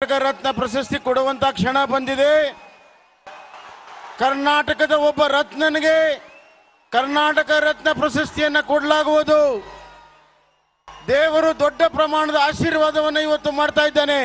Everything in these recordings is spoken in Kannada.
ಕರ್ನಾಟಕ ರತ್ನ ಪ್ರಶಸ್ತಿ ಕೊಡುವಂತ ಕ್ಷಣ ಬಂದಿದೆ ಕರ್ನಾಟಕದ ಒಬ್ಬ ರತ್ನನಿಗೆ ಕರ್ನಾಟಕ ರತ್ನ ಪ್ರಶಸ್ತಿಯನ್ನ ಕೊಡಲಾಗುವುದು ದೇವರು ದೊಡ್ಡ ಪ್ರಮಾಣದ ಆಶೀರ್ವಾದವನ್ನು ಇವತ್ತು ಮಾಡ್ತಾ ಇದ್ದಾನೆ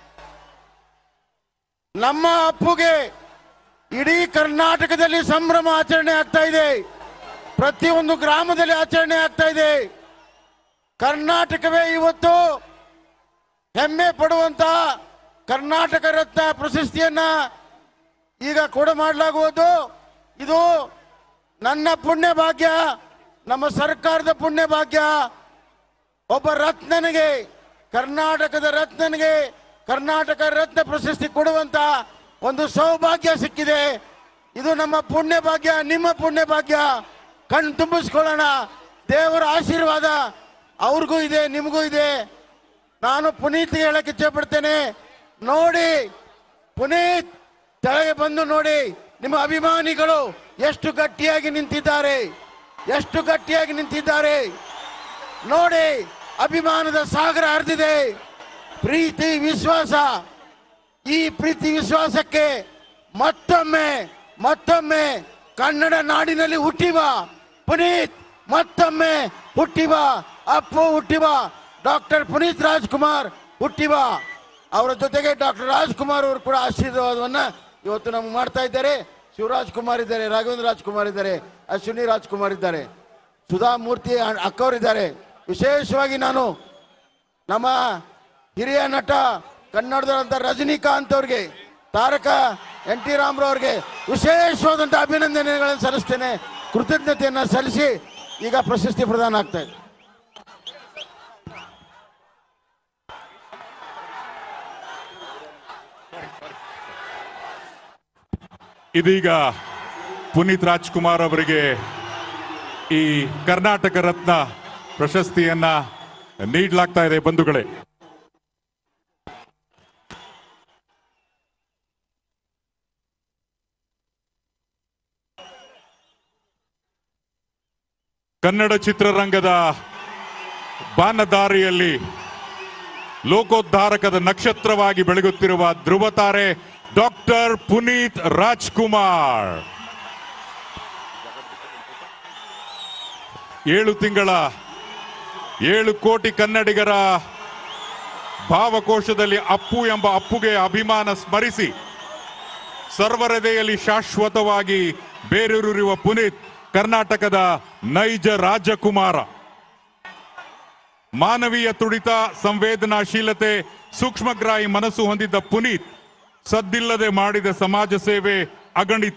ನಮ್ಮ ಅಪ್ಪುಗೆ ಇಡೀ ಕರ್ನಾಟಕದಲ್ಲಿ ಸಂಭ್ರಮ ಆಚರಣೆ ಆಗ್ತಾ ಇದೆ ಪ್ರತಿಯೊಂದು ಗ್ರಾಮದಲ್ಲಿ ಆಚರಣೆ ಆಗ್ತಾ ಇದೆ ಕರ್ನಾಟಕವೇ ಇವತ್ತು ಹೆಮ್ಮೆ ಪಡುವಂತ ಕರ್ನಾಟಕ ರತ್ನ ಪ್ರಶಸ್ತಿಯನ್ನ ಈಗ ಕೊಡ ಮಾಡಲಾಗುವುದು ಇದು ನನ್ನ ಪುಣ್ಯ ಭಾಗ್ಯ ನಮ್ಮ ಸರ್ಕಾರದ ಪುಣ್ಯ ಭಾಗ್ಯ ಒಬ್ಬ ರತ್ನನಿಗೆ ಕರ್ನಾಟಕದ ರತ್ನನಿಗೆ ಕರ್ನಾಟಕ ರತ್ನ ಪ್ರಶಸ್ತಿ ಕೊಡುವಂತ ಒಂದು ಸೌಭಾಗ್ಯ ಸಿಕ್ಕಿದೆ ಇದು ನಮ್ಮ ಪುಣ್ಯ ಭಾಗ್ಯ ನಿಮ್ಮ ಪುಣ್ಯ ಭಾಗ್ಯ ಕಣ್ ತುಂಬಿಸ್ಕೊಳ್ಳೋಣ ದೇವರ ಆಶೀರ್ವಾದ ಅವ್ರಿಗೂ ಇದೆ ನಿಮಗೂ ಇದೆ ನಾನು ಪುನೀತ್ ಹೇಳಕ್ಕೆ ಇಚ್ಛೆಪಡ್ತೇನೆ ನೋಡಿ ಪುನೀತ್ ತೆಳಗೆ ಬಂದು ನೋಡಿ ನಿಮ್ಮ ಅಭಿಮಾನಿಗಳು ಎಷ್ಟು ಗಟ್ಟಿಯಾಗಿ ನಿಂತಿದ್ದಾರೆ ಎಷ್ಟು ಗಟ್ಟಿಯಾಗಿ ನಿಂತಿದ್ದಾರೆ ನೋಡಿ ಅಭಿಮಾನದ ಸಾಗರ ಹರಿದಿದೆ ಪ್ರೀತಿ ವಿಶ್ವಾಸ ಈ ಪ್ರೀತಿ ವಿಶ್ವಾಸಕ್ಕೆ ಮತ್ತೊಮ್ಮೆ ಮತ್ತೊಮ್ಮೆ ಕನ್ನಡ ನಾಡಿನಲ್ಲಿ ಹುಟ್ಟಿವ ಪುನೀತ್ ಮತ್ತೊಮ್ಮೆ ಹುಟ್ಟಿವ ಅಪ್ಪು ಹುಟ್ಟಿವ ಡಾಕ್ಟರ್ ಪುನೀತ್ ರಾಜ್ಕುಮಾರ್ ಹುಟ್ಟಿವ ಅವರ ಜೊತೆಗೆ ಡಾಕ್ಟರ್ ರಾಜ್ಕುಮಾರ್ ಅವರು ಕೂಡ ಆಶೀರ್ವಾದವನ್ನ ಇವತ್ತು ನಮ್ಗೆ ಮಾಡ್ತಾ ಇದ್ದಾರೆ ಶಿವರಾಜ್ ಕುಮಾರ್ ಇದ್ದಾರೆ ರಾಘವೇಂದ್ರ ರಾಜ್ಕುಮಾರ್ ಇದ್ದಾರೆ ಅಶ್ವಿನಿ ರಾಜ್ಕುಮಾರ್ ಇದ್ದಾರೆ ಸುಧಾಮೂರ್ತಿ ಅಕ್ಕವರಿದ್ದಾರೆ ವಿಶೇಷವಾಗಿ ನಾನು ನಮ್ಮ ಹಿರಿಯ ನಟ ಕನ್ನಡದಂತ ರಜನಿಕಾಂತ್ ಅವ್ರಿಗೆ ತಾರಕ ಎನ್ ಟಿ ರಾಮರವ್ರಿಗೆ ವಿಶೇಷವಾದಂಥ ಅಭಿನಂದನೆಗಳನ್ನು ಸಲ್ಲಿಸ್ತೇನೆ ಕೃತಜ್ಞತೆಯನ್ನು ಸಲ್ಲಿಸಿ ಈಗ ಪ್ರಶಸ್ತಿ ಪ್ರದಾನ ಆಗ್ತಾ ಇದೆ ಇದೀಗ ಪುನೀತ್ ರಾಜ್ಕುಮಾರ್ ಅವರಿಗೆ ಈ ಕರ್ನಾಟಕ ರತ್ನ ಪ್ರಶಸ್ತಿಯನ್ನ ನೀಡಲಾಗ್ತಾ ಇದೆ ಬಂಧುಗಳೇ ಕನ್ನಡ ಚಿತ್ರರಂಗದ ಬಾನದಾರಿಯಲ್ಲಿ ಲೋಕೋದ್ಧಾರಕದ ನಕ್ಷತ್ರವಾಗಿ ಬೆಳಗುತ್ತಿರುವ ಧ್ರುವತಾರೆ ಡಾಕ್ಟರ್ ಪುನೀತ್ ರಾಜ್ಕುಮಾರ್ ಏಳು ತಿಂಗಳ ಏಳು ಕೋಟಿ ಕನ್ನಡಿಗರ ಭಾವಕೋಶದಲ್ಲಿ ಅಪ್ಪು ಎಂಬ ಅಪ್ಪುಗೆ ಅಭಿಮಾನ ಸ್ಮರಿಸಿ ಸರ್ವರದೆಯಲ್ಲಿ ಶಾಶ್ವತವಾಗಿ ಬೇರೂರಿರುವ ಪುನೀತ್ ಕರ್ನಾಟಕದ ನೈಜ ರಾಜಕುಮಾರ ಮಾನವೀಯ ತುಡಿತ ಸಂವೇದನಾಶೀಲತೆ ಸೂಕ್ಷ್ಮಗ್ರಾಹಿ ಮನಸ್ಸು ಹೊಂದಿದ್ದ ಪುನೀತ್ ಸದ್ದಿಲ್ಲದೆ ಮಾಡಿದ ಸಮಾಜ ಸೇವೆ ಅಗಣಿತ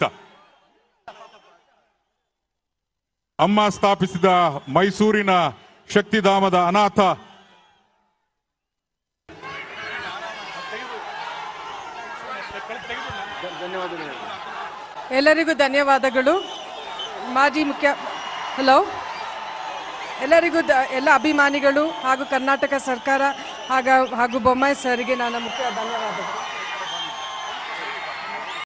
ಅಮ್ಮ ಸ್ಥಾಪಿಸಿದ ಮೈಸೂರಿನ ಶಕ್ತಿಧಾಮದ ಅನಾಥ ಎಲ್ಲರಿಗೂ ಧನ್ಯವಾದಗಳು ಮಾಜಿ ಮುಖ್ಯ ಹಲೋ ಎಲ್ಲರಿಗೂ ದ ಎಲ್ಲ ಅಭಿಮಾನಿಗಳು ಹಾಗೂ ಕರ್ನಾಟಕ ಸರ್ಕಾರ ಹಾಗ ಹಾಗೂ ಬೊಮ್ಮಾಯಿ ಸರ್ಗೆ ನನ್ನ ಮುಖ್ಯ ಧನ್ಯವಾದಗಳು